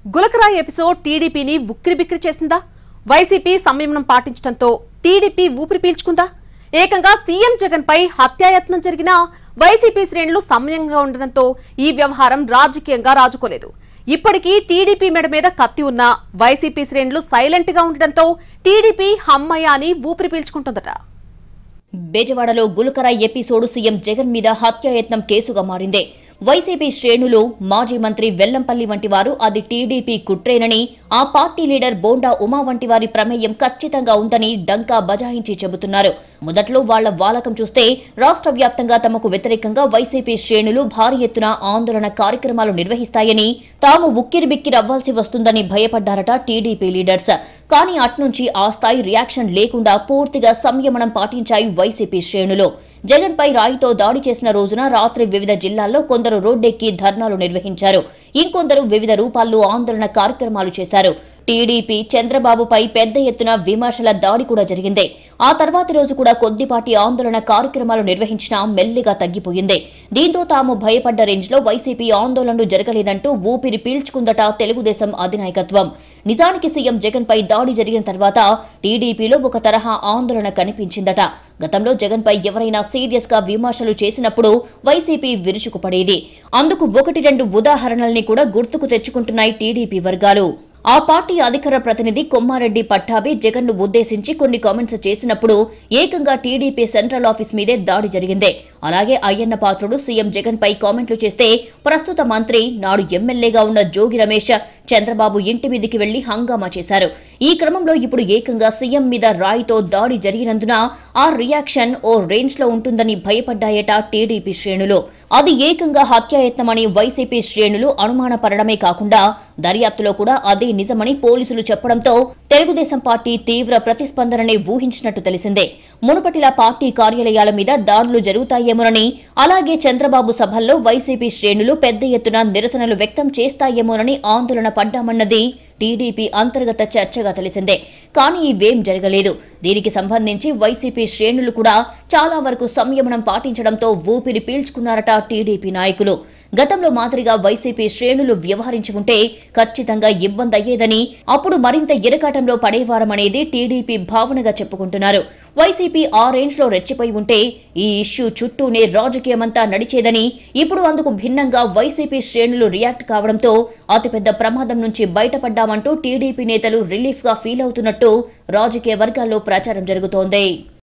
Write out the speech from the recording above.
గులకరా episode టీడీపీని ఉక్కిరిబిక్కిరి చేసిందా వైసీపీ సంయమనం పాటించడంతో టీడీపీ ఊపిరి పీల్చుకుందా ఏకంగా సీఎం జగన్ పై హత్యాయత్నం జరిగినా వైసీపీ శ్రేణులు సమయంగా ఉండడంతో ఈ వ్యవహారం రాజకీయంగా రాజుకోలేదు ఇప్పటికీ టీడీపీ మెడ మీద కత్తి ఉన్న వైసీపీ శ్రేణులు సైలెంట్ గా ఉండడంతో టీడీపీ హమ్మయ్య అని ఊపిరి పీల్చుకుంటుందట బెజవాడలో గులకర ఎపిసోడ్ సీఎం జగన్ మీద హత్యాయత్నం కేసుగా మారింది వైసీపీ శ్రేణులు మాజీ మంత్రి వెల్లంపల్లి వంటి వారు అది టీడీపీ కుట్రేనని ఆ పార్టీ లీడర్ బోండా ఉమా వంటి వారి ప్రమేయం ఖచ్చితంగా ఉందని డంకా బజాయించి చెబుతున్నారు మొదట్లో వాళ్ల వాలకం చూస్తే రాష్ట్ర వ్యాప్తంగా తమకు వ్యతిరేకంగా వైసీపీ శ్రేణులు భారీ ఎత్తున ఆందోళన కార్యక్రమాలు నిర్వహిస్తాయని తాము ఉక్కిరిబిక్కిరి అవ్వాల్సి వస్తుందని భయపడ్డారట టీడీపీ లీడర్స్ కానీ అట్నుంచి ఆ స్థాయి రియాక్షన్ లేకుండా పూర్తిగా సంయమనం పాటించాయి వైసీపీ శ్రేణులు జగన్ పై రాయితో దాడి చేసిన రోజున రాత్రి వివిధ జిల్లాల్లో కొందరు రోడ్డెక్కి ధర్నాలు నిర్వహించారు ఇంకొందరు వివిధ రూపాల్లో ఆందోళన కార్యక్రమాలు చేశారు టీడీపీ చంద్రబాబుపై పెద్ద ఎత్తున విమర్శల దాడి కూడా జరిగింది ఆ తర్వాతి రోజు కూడా కొద్దిపాటి ఆందోళన కార్యక్రమాలు నిర్వహించినా మెల్లిగా తగ్గిపోయింది దీంతో తాము భయపడ్డ రేంజ్ లో వైసీపీ ఆందోళనలు జరగలేదంటూ ఊపిరి పీల్చుకుందట తెలుగుదేశం అధినాయకత్వం నిజానికి సీఎం జగన్ పై దాడి జరిగిన తర్వాత టీడీపీలో ఒక తరహా ఆందోళన కనిపించిందట గతంలో జగన్ పై ఎవరైనా సీరియస్ గా విమర్శలు చేసినప్పుడు వైసీపీ విరుచుకుపడేది అందుకు ఒకటి రెండు ఉదాహరణల్ని కూడా గుర్తుకు తెచ్చుకుంటున్నాయి టీడీపీ వర్గాలు ఆ పార్టీ అధికార ప్రతినిధి కొమ్మారెడ్డి పట్టాభి జగన్ ను ఉద్దేశించి కొన్ని కామెంట్స్ చేసినప్పుడు ఏకంగా టీడీపీ సెంట్రల్ ఆఫీస్ మీదే దాడి జరిగింది అలాగే అయ్యన్న పాత్రుడు సీఎం జగన్ పై కామెంట్లు చేస్తే ప్రస్తుత మంత్రి నాడు ఎమ్మెల్యేగా ఉన్న జోగి రమేష్ చంద్రబాబు ఇంటి మీదికి వెళ్లి హంగామా చేశారు ఈ క్రమంలో ఇప్పుడు ఏకంగా సీఎం మీద రాయితో దాడి జరిగినందున ఆ రియాక్షన్ ఓ రేంజ్ లో ఉంటుందని భయపడ్డాయట టీడీపీ శ్రేణులు అది ఏకంగా హత్యాయత్నమని వైసీపీ శ్రేణులు అనుమానపడడమే కాకుండా దర్యాప్తులో కూడా అదే నిజమని పోలీసులు చెప్పడంతో తెలుగుదేశం పార్టీ తీవ్ర ప్రతిస్పందనని ఊహించినట్టు తెలిసిందే మునుపటిలా పార్టీ కార్యాలయాల మీద దాడులు జరుగుతాయేమోనని అలాగే చంద్రబాబు సభల్లో వైసీపీ శ్రేణులు పెద్ద ఎత్తున నిరసనలు వ్యక్తం చేస్తాయేమోనని ఆందోళన పడ్డామన్నది టీడీపీ అంతర్గత చర్చగా తెలిసిందే కానీ ఇవేం జరగలేదు దీనికి సంబంధించి వైసీపీ శ్రేణులు కూడా చాలా వరకు సంయమనం పాటించడంతో ఊపిరి పీల్చుకున్నారట టీడీపీ నాయకులు గతంలో మాదిరిగా వైసీపీ శ్రేణులు వ్యవహరించి ఉంటే ఖచ్చితంగా ఇబ్బంది అయ్యేదని అప్పుడు మరింత ఇరకాటంలో పడేవారమనేది టీడీపీ భావనగా చెప్పుకుంటున్నారు వైసీపీ ఆ రేంజ్ లో రెచ్చిపోయి ఉంటే ఈ ఇష్యూ చుట్టూనే రాజకీయమంతా నడిచేదని ఇప్పుడు అందుకు భిన్నంగా వైసీపీ శ్రేణులు రియాక్ట్ కావడంతో అతిపెద్ద ప్రమాదం నుంచి బయటపడ్డామంటూ టీడీపీ నేతలు రిలీఫ్ గా ఫీల్ అవుతున్నట్టు రాజకీయ వర్గాల్లో ప్రచారం జరుగుతోంది